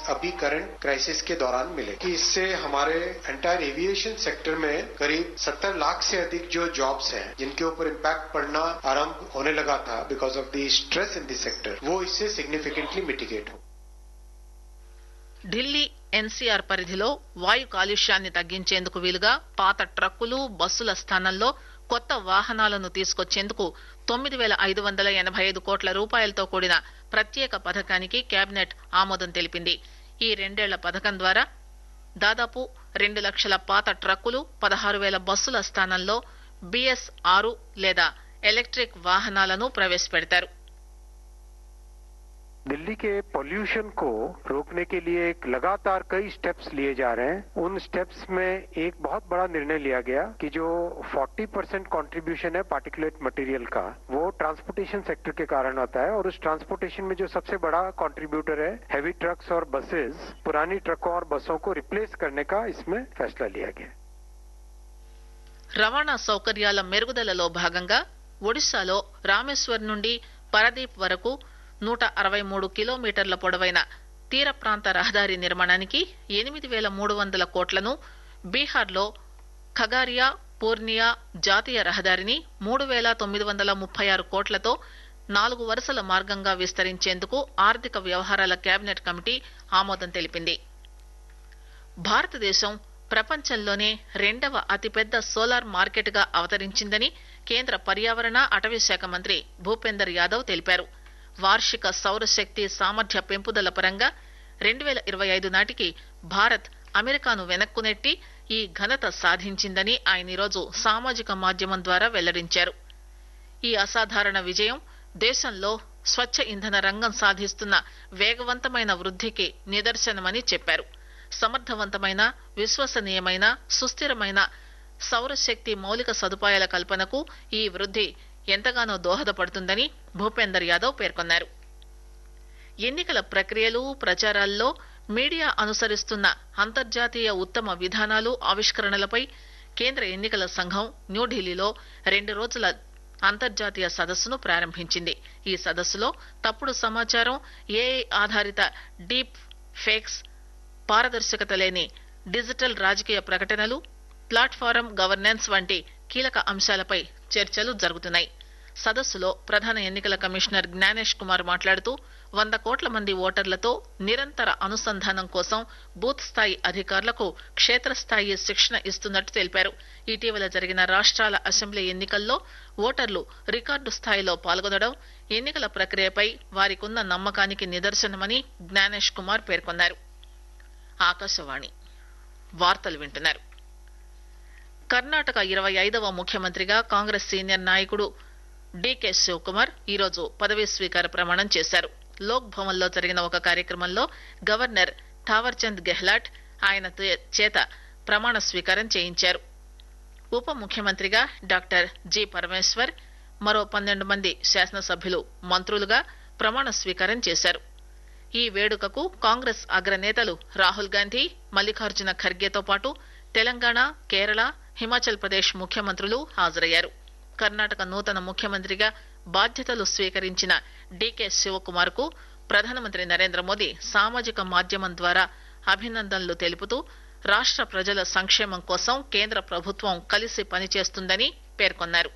अभी current crisis के दौरान मिले कि इससे हमारे एंटायर एविएशन सेक्टर में करीब 70 लाख से अधिक जो जॉब्स हैं जिनके ऊपर इम्पैक्ट पड़ना आरंभ होने लगा था because of the stress in the sector वो इससे सिग्निफिकेंटली मिटिगेट हो ఢిల్లీ ఎన్సీఆర్ పరిధిలో వాయు కాలుష్యాన్ని తగ్గించేందుకు వీలుగా పాత ట్రక్కులు బస్సుల స్థానంలో కొత్త వాహనాలను తీసుకొచ్చేందుకు తొమ్మిది వేల ఐదు వందల ఎనభై ఐదు కోట్ల రూపాయలతో కూడిన ప్రత్యేక పథకానికి కేబినెట్ ఆమోదం తెలిపింది ఈ రెండేళ్ల పథకం ద్వారా దాదాపు రెండు లక్షల పాత ట్రక్కులు పదహారు వేల బస్సుల స్థానంలో బిఎస్ ఆరు లేదా ఎలక్ట్రిక్ వాహనాలను ప్రవేశపెడతారు दिल्ली के पॉल्यूशन को रोकने के लिए एक लगातार कई स्टेप्स लिए जा रहे हैं उन स्टेप्स में एक बहुत बड़ा निर्णय लिया गया कि जो 40 परसेंट कॉन्ट्रीब्यूशन है पार्टिकुलेट मटेरियल का वो ट्रांसपोर्टेशन सेक्टर के कारण आता है और उस ट्रांसपोर्टेशन में जो सबसे बड़ा कॉन्ट्रीब्यूटर है हैवी ट्रक्स और बसेस पुरानी ट्रकों और बसों को रिप्लेस करने का इसमें फैसला लिया गया రవాణా సౌకర్యాల మెరుగుదలలో భాగంగా ఒడిశాలో రామేశ్వర్ నుండి పరదీప్ వరకు నూట అరవై మూడు కిలోమీటర్ల పొడవైన తీర ప్రాంత రహదారి నిర్మాణానికి ఎనిమిది వేల మూడు వందల కోట్లను బీహార్లో ఖగారియా పూర్నియా జాతీయ రహదారిని మూడు వేల తొమ్మిది వందల ముప్పై ఆరు కోట్లతో నాలుగు వరుసల మార్గంగా విస్తరించేందుకు ఆర్థిక వ్యవహారాల కేబినెట్ కమిటీ ఆమోదం తెలిపింది భారతదేశం ప్రపంచంలోనే రెండవ అతిపెద్ద సోలార్ మార్కెట్ గా అవతరించిందని కేంద్ర పర్యావరణ అటవీ శాఖ మంత్రి భూపేందర్ యాదవ్ తెలిపారు వార్షిక సౌరశక్తి సామర్థ్య పెంపుదల పరంగా రెండు వేల ఇరవై ఐదు నాటికి భారత్ అమెరికాను వెనక్కు నెట్టి ఈ ఘనత సాధించిందని ఆయన ఈరోజు సామాజిక మాధ్యమం ద్వారా వెల్లడించారు ఈ అసాధారణ విజయం దేశంలో స్వచ్ఛ ఇంధన రంగం సాధిస్తున్న వేగవంతమైన వృద్ధికి నిదర్శనమని చెప్పారు సమర్థవంతమైన విశ్వసనీయమైన సుస్థిరమైన సౌరశక్తి మౌలిక సదుపాయాల కల్పనకు ఈ వృద్ధి ఎంతగానో దోహదపడుతుందని భూపేందర్ యాదవ్ పేర్కొన్నారు ఎన్నికల ప్రక్రియలు ప్రచారాల్లో మీడియా అనుసరిస్తున్న అంతర్జాతీయ ఉత్తమ విధానాలు ఆవిష్కరణలపై కేంద్ర ఎన్నికల సంఘం న్యూఢిల్లీలో రెండు రోజుల అంతర్జాతీయ సదస్సును ప్రారంభించింది ఈ సదస్సులో తప్పుడు సమాచారం ఏఐ ఆధారిత డీప్ ఫేక్స్ పారదర్శకత లేని డిజిటల్ రాజకీయ ప్రకటనలు ప్లాట్ఫారం గవర్నెన్స్ వంటి కీలక అంశాలపై చర్చలు జరుగుతున్నాయి సదస్సులో ప్రధాన ఎన్నికల కమిషనర్ జ్ఞానేష్ కుమార్ మాట్లాడుతూ వంద కోట్ల మంది ఓటర్లతో నిరంతర అనుసంధానం కోసం బూత్ స్థాయి అధికారులకు క్షేత్రస్థాయి శిక్షణ ఇస్తున్నట్టు తెలిపారు ఇటీవల జరిగిన రాష్ట్రాల అసెంబ్లీ ఎన్నికల్లో ఓటర్లు రికార్డు స్థాయిలో పాల్గొనడం ఎన్నికల ప్రక్రియపై వారికున్న నమ్మకానికి నిదర్శనమని జ్ఞానేష్ కుమార్ పేర్కొన్నారు ఆకాశవాణి వార్తలు వింటున్నారు కర్ణాటక ఇరవై ఐదవ ముఖ్యమంత్రిగా కాంగ్రెస్ సీనియర్ నాయకుడు డీకే శివకుమార్ ఈరోజు పదవీ స్వీకార ప్రమాణం చేశారు లోక్ భవన్ లో జరిగిన ఒక కార్యక్రమంలో గవర్నర్ థావర్చంద్ గెహ్లాట్ ఆయన చేత ప్రమాణ స్వీకారం చేయించారు ఉప ముఖ్యమంత్రిగా డాక్టర్ జి పరమేశ్వర్ మరో పన్నెండు మంది శాసనసభ్యులు మంత్రులుగా ప్రమాణ స్వీకారం చేశారు ఈ వేడుకకు కాంగ్రెస్ అగ్రనేతలు రాహుల్ గాంధీ మల్లికార్జున ఖర్గేతో పాటు తెలంగాణ కేరళ హిమాచల్ ప్రదేశ్ ముఖ్యమంత్రులు హాజరయ్యారు కర్ణాటక నూతన ముఖ్యమంత్రిగా బాధ్యతలు స్వీకరించిన డీకే శివకుమార్ కు ప్రధానమంత్రి నరేంద్ర మోదీ సామాజిక మాధ్యమం ద్వారా అభినందనలు తెలుపుతూ రాష్ట ప్రజల సంక్షేమం కోసం కేంద్ర ప్రభుత్వం కలిసి పనిచేస్తుందని పేర్కొన్నారు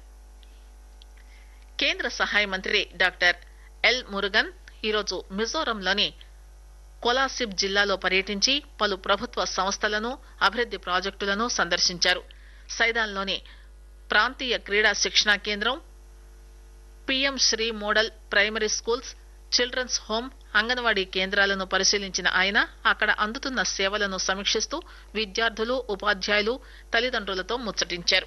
కేంద్ర సహాయ మంత్రి డాక్టర్ ఎల్ మురుగన్ ఈరోజు మిజోరంలోని కొలాసిబ్ జిల్లాలో పర్యటించి పలు ప్రభుత్వ సంస్థలను అభివృద్ది ప్రాజెక్టులను సందర్శించారు సైదాన్లోని ప్రాంతీయ క్రీడా శిక్షణా కేంద్రం PM Shri model primary schools children's home anganwadi కేంద్రాలను పరిశీలించిన ఆయన అక్కడ అందుతున్న సేవలను సమీక్షిస్తూ విద్యార్థులు ఉపాధ్యాయులు తల్లిదండ్రులతో ముచ్చటించారు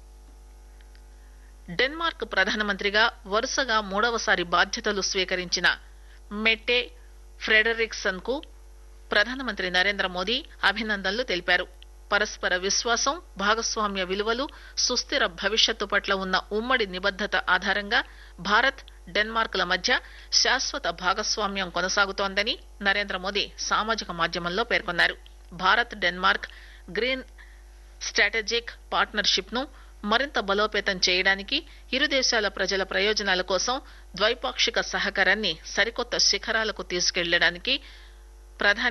డెన్మార్క్ ప్రధానమంత్రిగా వరుసగా మూడవసారి బాధ్యతలు స్వీకరించిన మెట్టే ఫ్రెడరిక్సన్ కు ప్రధానమంత్రి నరేంద్ర మోదీ అభినందనలు తెలిపారు పరస్పర విశ్వాసం భాగస్వామ్య విలువలు సుస్థిర భవిష్యత్తు పట్ల ఉన్న ఉమ్మడి నిబద్దత ఆధారంగా భారత్ డెన్మార్క్ ల మధ్య శాశ్వత భాగస్వామ్యం కొనసాగుతోందని నరేంద్ర మోదీ సామాజిక మాధ్యమంలో పేర్కొన్నారు Bharat Denmark green strategic partnership ను మరింత బలోపేతం చేయడానికి ఇరు దేశాల ప్రజల ప్రయోజనాల కోసం ద్వైపాక్షిక సహకారాన్ని సరికొత్త శిఖరాలకు తీసుకెళ్లడానికి ప్రధాని